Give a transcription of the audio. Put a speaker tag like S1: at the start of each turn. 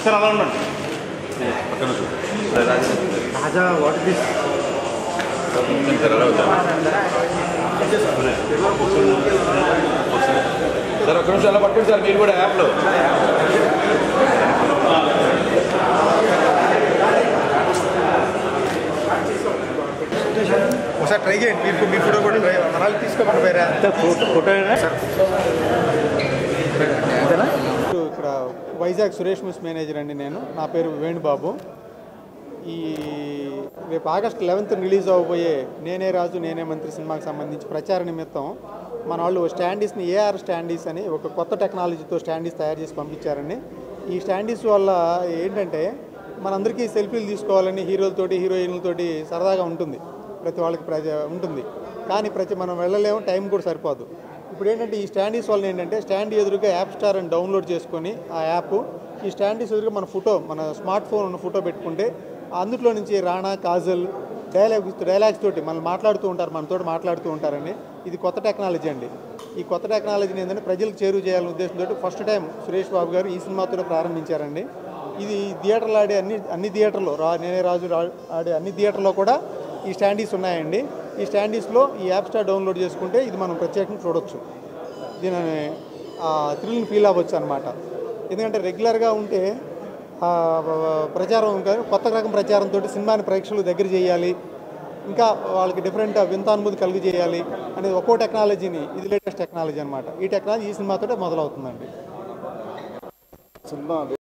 S1: Sir అలా ఉండండి
S2: పక్కన చూడు. సరే, రాజు.
S1: రాజా వాట్ దిస్
S2: సరే, అలా వద్దాం. సార్ ఒక్క నిమిషం అలా పట్టుకోండి సార్ మీరు కూడా యాప్లో
S3: ఒకసారి ట్రై చేయండి మీరు మీ ఫోటో కూడా ట్రై మనాలి తీసుకోకుండా పోయారా
S1: ఫోటో
S3: ఇక్కడ వైజాగ్ సురేష్ మిస్ మేనేజర్ అండి నేను నా పేరు వేణుబాబు ఈ రేపు ఆగస్ట్ లెవెన్త్ రిలీజ్ అవ్వబోయే నేనే రాజు నేనే మంత్రి సినిమాకి సంబంధించి ప్రచార నిమిత్తం మన వాళ్ళు స్టాండీస్ని ఏఆర్ స్టాండీస్ అని ఒక కొత్త టెక్నాలజీతో స్టాండీస్ తయారు చేసి పంపించారండి ఈ స్టాండీస్ వల్ల ఏంటంటే మనందరికీ సెల్ఫీలు తీసుకోవాలని హీరోలతోటి హీరోయిన్లతోటి సరదాగా ఉంటుంది ప్రతి వాళ్ళకి ప్రజ ఉంటుంది కానీ ప్రతి మనం వెళ్ళలేము టైం కూడా సరిపోదు ఇప్పుడు ఏంటంటే ఈ స్టాండీస్ వల్ల ఏంటంటే స్టాండ్ ఎదురుగా యాప్ స్టార్ అని డౌన్లోడ్ చేసుకొని ఆ యాప్ ఈ స్టాండీస్ ఎదురుగా మన ఫోటో మన స్మార్ట్ ఫోన్ ఉన్న ఫోటో పెట్టుకుంటే అందులో నుంచి రాణా కాజల్ డైలాగ్ డైలాగ్స్ తోటి మనం మాట్లాడుతూ ఉంటారు మనతో మాట్లాడుతూ ఉంటారండి ఇది కొత్త టెక్నాలజీ అండి ఈ కొత్త టెక్నాలజీని ఏంటంటే ప్రజలకు చేరువ చేయాలనే ఉద్దేశంతో ఫస్ట్ టైం సురేష్ బాబు గారు ఈ సినిమాతో ప్రారంభించారండి ఇది థియేటర్లో ఆడే అన్ని అన్ని థియేటర్లో రా నేనే రాజు రా- ఆడే అన్ని థియేటర్లో కూడా ఈ స్టాండీస్ ఉన్నాయండి ఈ స్టాండీస్లో ఈ యాప్ స్టార్ డౌన్లోడ్ చేసుకుంటే ఇది మనం ప్రత్యేకంగా చూడొచ్చు దీని ఆ థ్రిల్ని ఫీల్ అవ్వచ్చు అనమాట ఎందుకంటే రెగ్యులర్గా ఉంటే ఆ, ప్రచారం కానీ కొత్త రకం ప్రచారంతో సినిమాని ప్రేక్షకులు దగ్గర చేయాలి ఇంకా వాళ్ళకి డిఫరెంట్ వింతానుభూతి కలిగి చేయాలి అనేది ఒక్కో టెక్నాలజీని ఇది లేటెస్ట్ టెక్నాలజీ అనమాట ఈ టెక్నాలజీ ఈ సినిమాతో మొదలవుతుందండి
S1: సినిమా